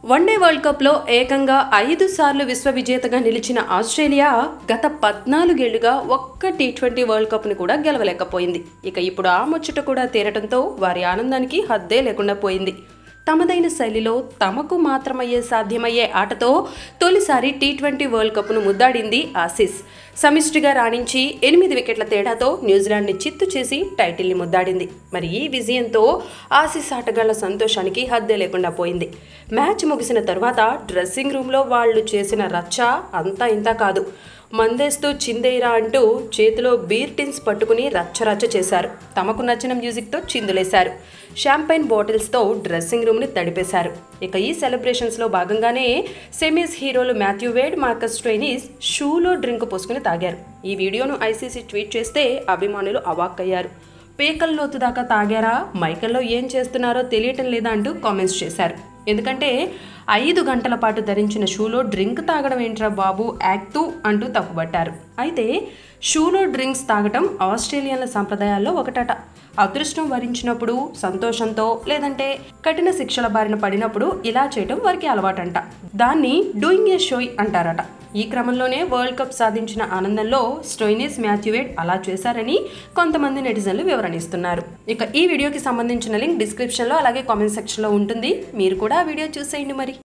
one day world కప్లో ఏకంగా ఐదు సార్లు విశ్వ విజేతగా నిలిచిన ఆస్ట్రేలియా గత పద్నాలుగేళ్లుగా ఒక్క టీ ట్వంటీ వరల్డ్ కప్ని కూడా గెలవలేకపోయింది ఇక ఇప్పుడు ఆ ముచ్చట కూడా తీరటంతో వారి ఆనందానికి హద్దే లేకుండా పోయింది తమదైన శైలిలో తమకు మాత్రమయ్యే సాధ్యమయ్యే ఆటతో తొలిసారి టీ ట్వంటీ వరల్డ్ కప్ను ముద్దాడింది ఆసీస్ సమిష్టిగా రాణించి ఎనిమిది వికెట్ల తేడాతో న్యూజిలాండ్ని చిత్తు చేసి టైటిల్ని ముద్దాడింది మరి ఈ విజయంతో ఆసీస్ ఆటగాళ్ల సంతోషానికి హద్దే లేకుండా పోయింది మ్యాచ్ ముగిసిన తర్వాత డ్రెస్సింగ్ రూమ్లో వాళ్ళు చేసిన రచ్చ అంతా ఇంత కాదు మందేస్తూ చిందేరా అంటూ చేతిలో బీర్ టిన్స్ పట్టుకుని రచ్చరచ్చ చేశారు తమకు నచ్చిన మ్యూజిక్తో చిందులేశారు షాంపైన్ బాటిల్స్తో డ్రెస్సింగ్ రూమ్ని తడిపేశారు ఇక ఈ సెలబ్రేషన్స్లో భాగంగానే సెమీస్ హీరోలు మాథ్యూ వేడ్ మార్కస్ ట్రైనీస్ షూలో డ్రింక్ పోసుకుని తాగారు ఈ వీడియోను ఐసీసీ ట్వీట్ చేస్తే అభిమానులు అవాక్కయ్యారు పేకల లోతు దాకా తాగారా మైకల్లో ఏం చేస్తున్నారో తెలియటం లేదా అంటూ కామెంట్స్ చేశారు ఎందుకంటే ఐదు గంటల పాటు ధరించిన షూలో డ్రింక్ తాగడం ఏంట్రా బాబు యాక్తూ అంటూ తప్పుబట్టారు అయితే షూలో డ్రింక్స్ తాగటం ఆస్ట్రేలియన్ల సంప్రదాయాల్లో ఒకటట అదృష్టం వరించినప్పుడు సంతోషంతో లేదంటే కఠిన శిక్షల బారిన పడినప్పుడు ఇలా చేయటం వారికి అలవాటంట దాన్ని డూయింగ్ ఏ షోయ్ అంటారట ఈ క్రమంలోనే వరల్డ్ కప్ సాధించిన ఆనందంలో స్టోయినిస్ మాథ్యూవేడ్ అలా చేశారని కొంతమంది నెటిజన్లు వివరణిస్తున్నారు ఇక ఈ వీడియోకి సంబంధించిన లింక్ డిస్క్రిప్షన్లో అలాగే కామెంట్ సెక్షన్లో ఉంటుంది మీరు కూడా ఆ వీడియో చూసేయండి మరి